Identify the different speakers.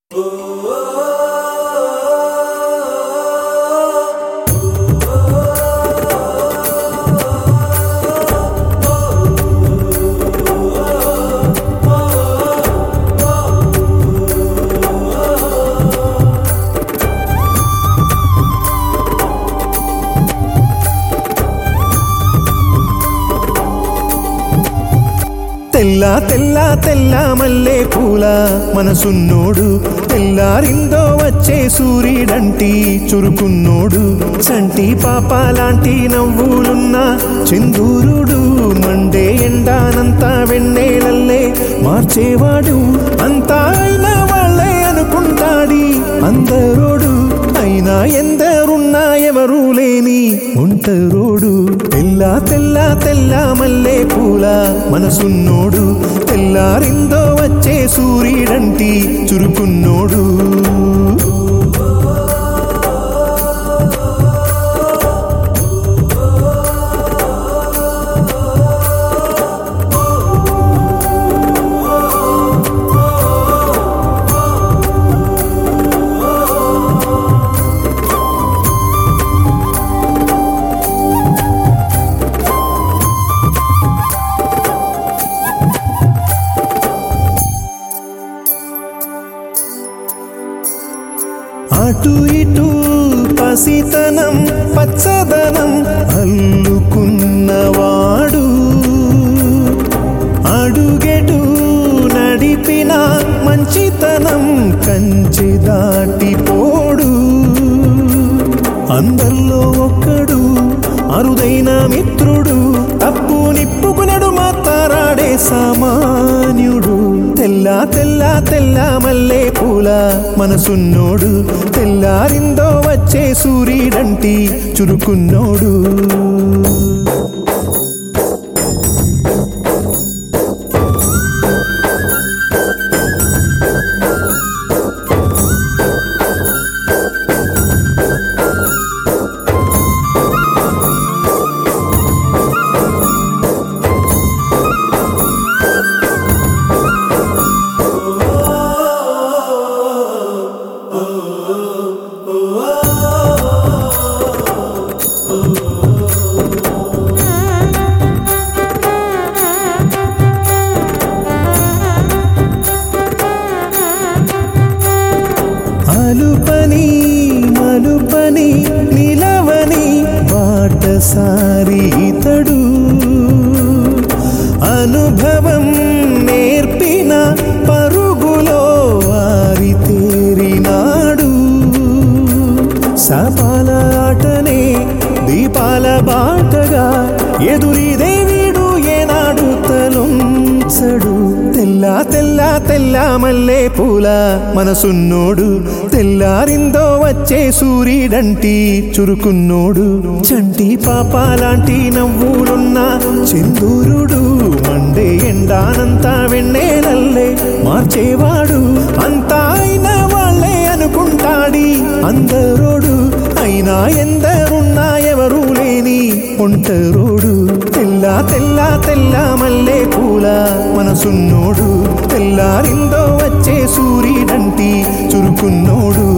Speaker 1: తెల్ల తెల్ల తెల్ల మల్లె పూల మనసున్నోడు తెల్లారిందో వచ్చే సూర్యుడంటి చురుకున్నోడు సంటి పాప లాంటి నవ్వులున్న చిందూరుడు మండే ఎండానంతా వెన్నెలల్లే మార్చేవాడు అంతా అయిన వాళ్ళే అనుకుంటాడి అందరోడు అయినా ఎందరున్నా ఎవరు లేని ఒంటరోడు తెల్ల తెల్ల తెల్ల మల్లె పూల మనసున్నోడు తెల్లారిందో వచ్చే సూర్యుడంటి చురుకున్నోడు అటు ఇటు పసితనం పచ్చదనం అల్లుకున్నవాడు అడుగెటు నడిపిన మంచితనం కంచి దాటిపోడు అందరిలో ఒక్కడు అరుదైన మిత్రుడు తప్పు నిప్పుకునడు మాతారాడే సామాన్యుడు తెల్ల తెల్ల తెల్ల మల్లె పూల మనసున్నోడు తెల్లారిందో వచ్చే సూర్యుడంటి చురుకున్నోడు అలుపని మలుపని నిలవని బాటసారి ఇతడు అనుభవం నేర్పిన పరుగులో వారి తేరినాడు సపాల ఆటనే దీపాల బాటగా ఎదురిదే వీడు ఏనాడు తలొంచడు తెల్ల తెల్ల తెల్ల మల్లె పూల మనసున్నోడు తెల్లారిందో వచ్చే సూర్యుడంటి చురుకున్నోడు చంటి పాప లాంటి నవ్వులున్న చిందూరుడు మండే ఎండానంతా వెన్నెలల్లే మార్చేవాడు అంతా అయిన వాళ్ళే అనుకుంటాడి అందరోడు అయినా ఎందరున్నా ఎవరు లేని ఒంటరోడు తెల్ల తెల్ల తెల్ల మల్లె పూల మనసున్నోడు తెల్లారిందో వచ్చే సూర్యుడంటి చురుకున్నోడు